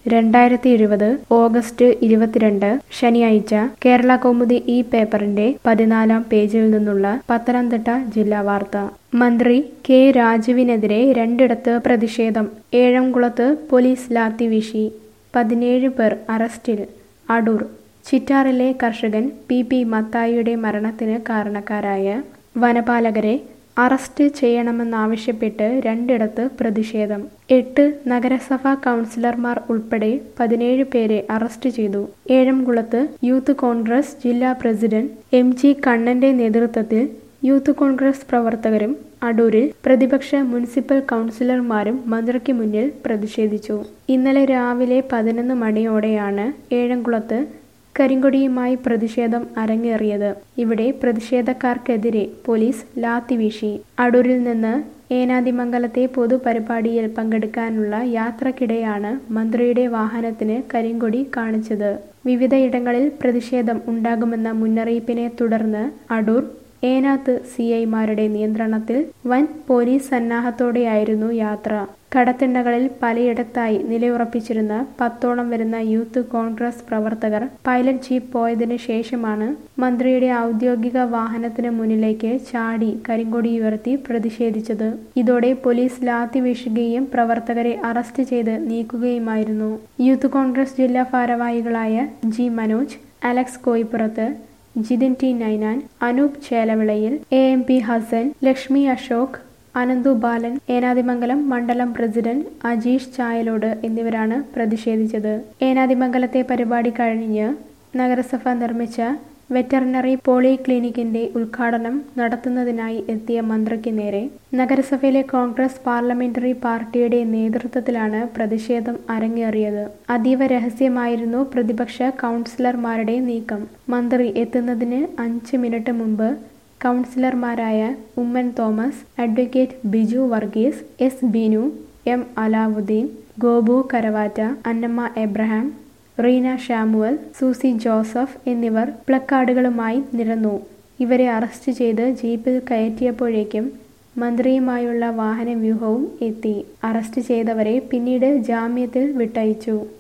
രണ്ടായിരത്തി ഇരുപത് ഓഗസ്റ്റ് ഇരുപത്തിരണ്ട് ശനിയാഴ്ച കേരള കൗമുദി ഈ പേപ്പറിന്റെ പതിനാലാം പേജിൽ നിന്നുള്ള പത്തനംതിട്ട ജില്ലാ വാർത്ത മന്ത്രി കെ രാജുവിനെതിരെ രണ്ടിടത്ത് പ്രതിഷേധം ഏഴംകുളത്ത് പോലീസ് ലാത്തിവീശി പതിനേഴ് പേർ അറസ്റ്റിൽ അടൂർ ചിറ്റാറിലെ കർഷകൻ പി പി മത്തായിയുടെ മരണത്തിന് കാരണക്കാരായ വനപാലകരെ അറസ്റ്റ് ചെയ്യണമെന്നാവശ്യപ്പെട്ട് രണ്ടിടത്ത് പ്രതിഷേധം എട്ട് നഗരസഭാ കൗൺസിലർമാർ ഉൾപ്പെടെ പതിനേഴ് പേരെ അറസ്റ്റ് ചെയ്തു ഏഴംകുളത്ത് യൂത്ത് കോൺഗ്രസ് ജില്ലാ പ്രസിഡന്റ് എം ജി കണ്ണന്റെ നേതൃത്വത്തിൽ യൂത്ത് കോൺഗ്രസ് പ്രവർത്തകരും അടൂരിൽ പ്രതിപക്ഷ മുനിസിപ്പൽ കൗൺസിലർമാരും മന്ത്രിക്ക് മുന്നിൽ പ്രതിഷേധിച്ചു ഇന്നലെ രാവിലെ പതിനൊന്ന് മണിയോടെയാണ് ഏഴംകുളത്ത് കരിങ്കൊടിയുമായി പ്രതിഷേധം അരങ്ങേറിയത് ഇവിടെ പ്രതിഷേധക്കാർക്കെതിരെ പോലീസ് ലാത്തിവീശി അടൂരിൽ നിന്ന് ഏനാദിമംഗലത്തെ പൊതുപരിപാടിയിൽ പങ്കെടുക്കാനുള്ള യാത്രക്കിടെയാണ് മന്ത്രിയുടെ വാഹനത്തിന് കരിങ്കൊടി കാണിച്ചത് വിവിധയിടങ്ങളിൽ പ്രതിഷേധം ഉണ്ടാകുമെന്ന മുന്നറിയിപ്പിനെ തുടർന്ന് അടൂർ ഏനാത്ത് സി ഐമാരുടെ നിയന്ത്രണത്തിൽ വൻ പോലീസ് സന്നാഹത്തോടെയായിരുന്നു യാത്ര കടത്തിണ്ണകളിൽ പലയിടത്തായി നിലയുറപ്പിച്ചിരുന്ന പത്തോളം വരുന്ന യൂത്ത് കോൺഗ്രസ് പ്രവർത്തകർ പൈലറ്റ് ജീപ്പ് പോയതിനു ശേഷമാണ് മന്ത്രിയുടെ ഔദ്യോഗിക വാഹനത്തിന് മുന്നിലേക്ക് ചാടി കരിങ്കൊടി ഉയർത്തി പ്രതിഷേധിച്ചത് ഇതോടെ പോലീസ് ലാത്തി വീശുകയും പ്രവർത്തകരെ അറസ്റ്റ് ചെയ്ത് നീക്കുകയുമായിരുന്നു യൂത്ത് കോൺഗ്രസ് ജില്ലാ ഭാരവാഹികളായ G Manoj Alex Koyippurath Jithin T Ninan Anoop Chelavilayil A M P Hassan Lakshmi Ashok Ananthu Balan Enadimangalam മണ്ഡലം പ്രസിഡന്റ് അജീഷ് ചായലോട് എന്നിവരാണ് പ്രതിഷേധിച്ചത് ഏനാദിമംഗലത്തെ പരിപാടി കഴിഞ്ഞ് നഗരസഭ നിർമ്മിച്ച വെറ്ററിനറി പോളിക്ലിനിക്കിന്റെ ഉദ്ഘാടനം നടത്തുന്നതിനായി എത്തിയ മന്ത്രിക്ക് നേരെ നഗരസഭയിലെ കോൺഗ്രസ് പാർലമെന്ററി പാർട്ടിയുടെ നേതൃത്വത്തിലാണ് പ്രതിഷേധം അരങ്ങേറിയത് അതീവ രഹസ്യമായിരുന്നു പ്രതിപക്ഷ കൗൺസിലർമാരുടെ നീക്കം മന്ത്രി എത്തുന്നതിന് അഞ്ച് മിനിറ്റ് മുമ്പ് കൗൺസിലർമാരായ Oommen Thomas advocate Biju Varghese S Binu M Alavudheen Gopu Karavatta Annamma Abraham Reena Samuel Susy Joseph എന്നിവർ പ്ലക്കാർഡുകളുമായി നിരന്നു ഇവരെ അറസ്റ്റ് ചെയ്ത് ജീപ്പിൽ കയറ്റിയപ്പോഴേക്കും മന്ത്രിയുമായുള്ള വാഹനവ്യൂഹവും എത്തി അറസ്റ്റ് ചെയ്തവരെ പിന്നീട് ജാമ്യത്തിൽ വിട്ടയച്ചു